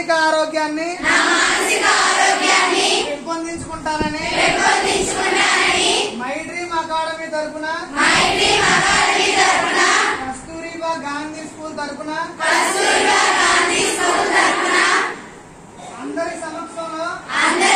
మానసిక ఆరోగ్యాన్ని పెంపొందించుకుంటానని my dream academy తరపున కస్తూరిబా గాంధీ స్కూల్ తరపున అందరి సమక్షంలో